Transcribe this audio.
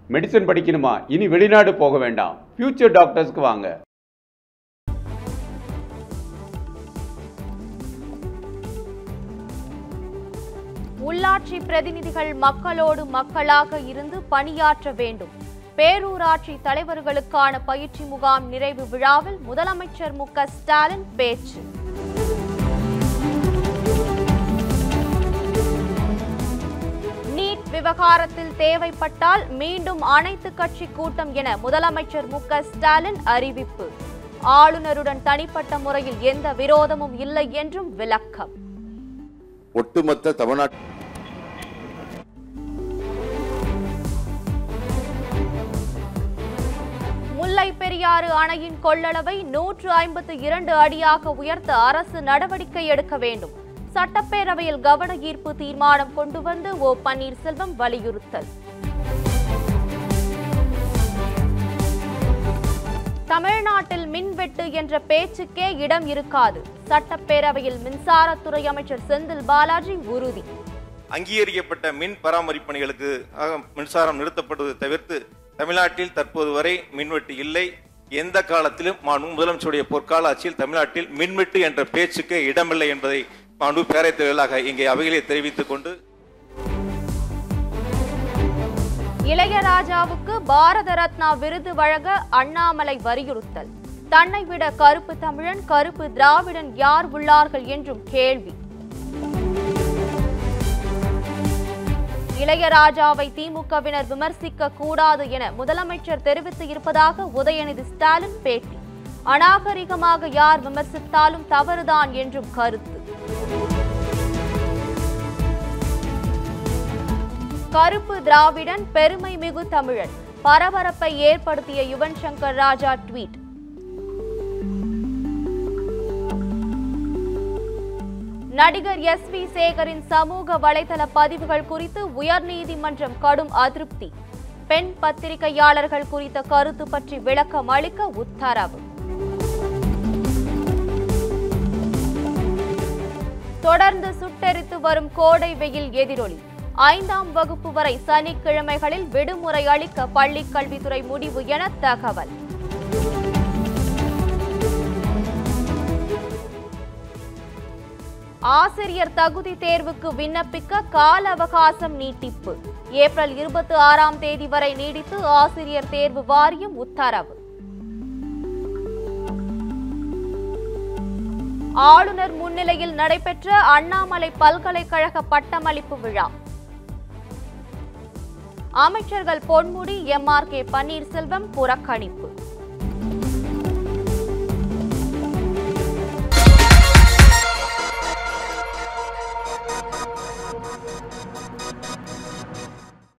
medicine படிக்கணுமா இனி வெளிநாடு போக வேண்டாம் ஃபியூச்சர் டாக்டர்ஸ்க்கு வாங்க உள்ளாட்சி பிரதிநிதிகள் மக்களோடு மக்களாக இருந்து பணியாற்ற வேண்டும் பேரூராட்சி தலைவர்களுக்கான பயிற்சி முகாம் நிறைவு விழாவில் முதலமைச்சர் மு க ஸ்டாலின் பேச்சு நீட் விவகாரத்தில் தேவைப்பட்டால் மீண்டும் அனைத்து கட்சி கூட்டம் என முதலமைச்சர் மு க ஸ்டாலின் அறிவிப்பு ஆளுநருடன் தனிப்பட்ட முறையில் எந்த விரோதமும் இல்லை என்றும் விளக்கம் ஒட்டுமொத்த தமிழ்நாட்டு முல்லை பெரியாறு அணையின் கொள்ளளவை நூற்று ஐம்பத்து இரண்டு அடியாக உயர்த்த அரசு நடவடிக்கை எடுக்க வேண்டும் சட்டப்பேரவையில் கவன ஈர்ப்பு தீர்மானம் கொண்டு வந்து ஓ பன்னீர்செல்வம் வலியுறுத்தல் தமிழ்நாட்டில் மின்வெட்டு என்ற பேச்சுக்கே இடம் இருக்காது சட்டப்பேரவையில் மின்சாரத்துறை அமைச்சர் செந்தில் பாலாஜி உறுதி அங்கீகரிக்கப்பட்ட மின் பராமரிப்பு பணிகளுக்கு ஆக மின்சாரம் நிறுத்தப்படுவதை தவிர்த்து தமிழ்நாட்டில் தற்போது வரை மின்வெட்டு இல்லை எந்த காலத்திலும் மாண்பு முதலமைச்சருடைய பொற்கால ஆட்சியில் தமிழ்நாட்டில் மின்வெட்டு என்ற பேச்சுக்கு இடமில்லை என்பதை மாண்பு பேரவைத் தலைவர்களாக இங்கே அவையிலே தெரிவித்துக் கொண்டு இளையராஜாவுக்கு பாரத ரத்னா விருது வழங்க அண்ணாமலை வலியுறுத்தல் தன்னை விட கருப்பு தமிழன் கருப்பு திராவிடன் யார் உள்ளார்கள் என்றும் கேள்வி இளையராஜாவை திமுகவினர் விமர்சிக்க கூடாது என முதலமைச்சர் தெரிவித்து இருப்பதாக உதயநிதி ஸ்டாலின் பேட்டி அநாகரிகமாக யார் விமர்சித்தாலும் தவறுதான் என்றும் கருத்து கருப்பு திராவிடன் பெருமை மிகு தமிழன் பரபரப்பை ஏற்படுத்திய யுவன் சங்கர் ராஜா ட்வீட் நடிகர் எஸ் வி சேகரின் சமூக வலைதள பதிவுகள் குறித்து உயர்நீதிமன்றம் கடும் அதிருப்தி பெண் பத்திரிகையாளர்கள் குறித்த கருத்து பற்றி விளக்கம் அளிக்க உத்தரவு தொடர்ந்து சுட்டெரித்து வரும் கோடை வெயில் எதிரொலி ஐந்தாம் வகுப்பு வரை சனிக்கிழமைகளில் விடுமுறை அளிக்க பள்ளிக் கல்வித்துறை முடிவு என தகவல் ஆசிரியர் தகுதி தேர்வுக்கு விண்ணப்பிக்க கால அவகாசம் நீட்டிப்பு ஏப்ரல் இருபத்தி ஆறாம் தேதி வரை நீடித்து ஆசிரியர் தேர்வு வாரியம் உத்தரவு ஆளுநர் முன்னிலையில் நடைபெற்ற அண்ணாமலை பல்கலைக்கழக பட்டமளிப்பு விழா அமைச்சர்கள் Ponmudi M R K Panneerselvam புறக்கணிப்பு